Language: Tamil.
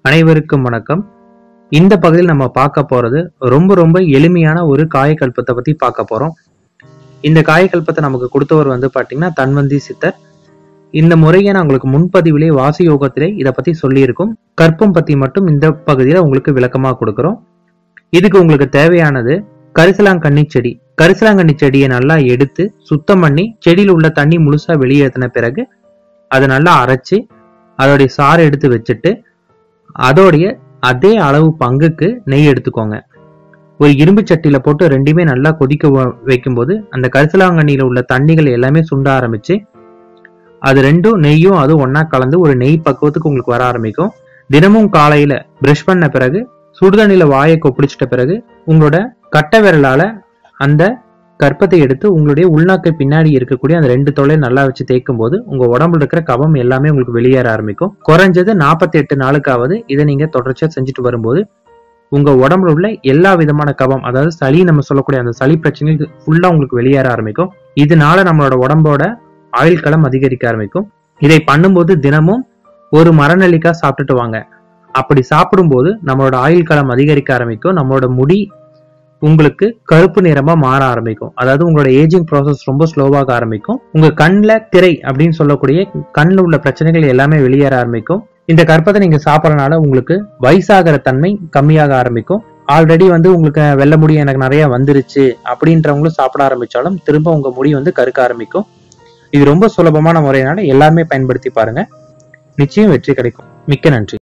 அனைவருக்கும் வணக்கம் இந்த பகுதியில் நம்ம பார்க்க போறது ரொம்ப ரொம்ப எளிமையான ஒரு காயக்கல்பத்தை பத்தி பார்க்க போறோம் இந்த காயக்கல்பத்தை நமக்கு கொடுத்தவர் வந்து பாத்தீங்கன்னா தன்வந்தி சித்தர் இந்த முறையை நான் உங்களுக்கு முன்பதிவிலே வாசி யோகத்திலே இதை பத்தி சொல்லியிருக்கும் கற்பம் பத்தி மட்டும் இந்த பகுதியில உங்களுக்கு விளக்கமா கொடுக்கிறோம் இதுக்கு உங்களுக்கு தேவையானது கரிசலாங்கண்ணி செடி கரிசலாங்கண்ணி செடியை நல்லா எடுத்து சுத்தம் பண்ணி செடியில் உள்ள தண்ணி முழுசா வெளியேற்றின பிறகு அதை நல்லா அரைச்சு அதோடைய சாறு எடுத்து வச்சுட்டு அதோடைய அதே அளவு பங்குக்கு நெய் எடுத்துக்கோங்க ஒரு இரும்பு சட்டியில போட்டு ரெண்டுமே நல்லா கொதிக்க வ- வைக்கும்போது அந்த கரிசலாங்கண்ணியில உள்ள தண்ணிகள் எல்லாமே சுண்ட ஆரம்பிச்சு அது ரெண்டும் நெய்யும் அது ஒண்ணா கலந்து ஒரு நெய் பக்குவத்துக்கு உங்களுக்கு வர ஆரம்பிக்கும் தினமும் காலையில பிரஷ் பண்ண பிறகு சுடுதண்ணில வாயை கொப்பளிச்சிட்ட பிறகு உங்களோட கட்டை விரலால அந்த கற்பத்தை எடுத்து உங்களுடைய உள்நாக்கை பின்னாடி இருக்கக்கூடிய அந்த ரெண்டு தொலையை நல்லா வச்சு தேய்க்கும் போது உங்க உடம்புல இருக்கிற கபம் எல்லாமே உங்களுக்கு வெளியேற ஆரம்பிக்கும் குறைஞ்சது 48 எட்டு நாளுக்காவது இதை நீங்க தொடர்ச்சியா செஞ்சுட்டு வரும்போது உங்க உடம்புல உள்ள எல்லா விதமான கபம் அதாவது சளி நம்ம சொல்லக்கூடிய அந்த சளி பிரச்சனைகள் ஃபுல்லா உங்களுக்கு வெளியேற ஆரம்பிக்கும் இதனால நம்மளோட உடம்போட ஆயுள் களம் அதிகரிக்க ஆரம்பிக்கும் இதை பண்ணும்போது தினமும் ஒரு மரநெல்லிக்காய் சாப்பிட்டுட்டு வாங்க அப்படி சாப்பிடும்போது நம்மளோட ஆயுள் களம் அதிகரிக்க ஆரம்பிக்கும் நம்மளோட முடி உங்களுக்கு கருப்பு நிறமா மாற ஆரம்பிக்கும் அதாவது உங்களோட ஏஜிங் ப்ராசஸ் ரொம்ப ஸ்லோவாக ஆரம்பிக்கும் உங்க கண்ணில் திரை அப்படின்னு சொல்லக்கூடிய கண்ணில் உள்ள பிரச்சனைகள் எல்லாமே வெளியேற ஆரம்பிக்கும் இந்த கற்பத்தை நீங்க சாப்பிடறனால உங்களுக்கு வயசாகிற தன்மை கம்மியாக ஆரம்பிக்கும் ஆல்ரெடி வந்து உங்களுக்கு வெள்ளை முடி எனக்கு நிறைய வந்துருச்சு அப்படின்றவங்களும் சாப்பிட ஆரம்பிச்சாலும் திரும்ப உங்க முடி வந்து கருக்க ஆரம்பிக்கும் இது ரொம்ப சுலபமான முறையினால எல்லாருமே பயன்படுத்தி பாருங்க நிச்சயம் வெற்றி கிடைக்கும் மிக்க நன்றி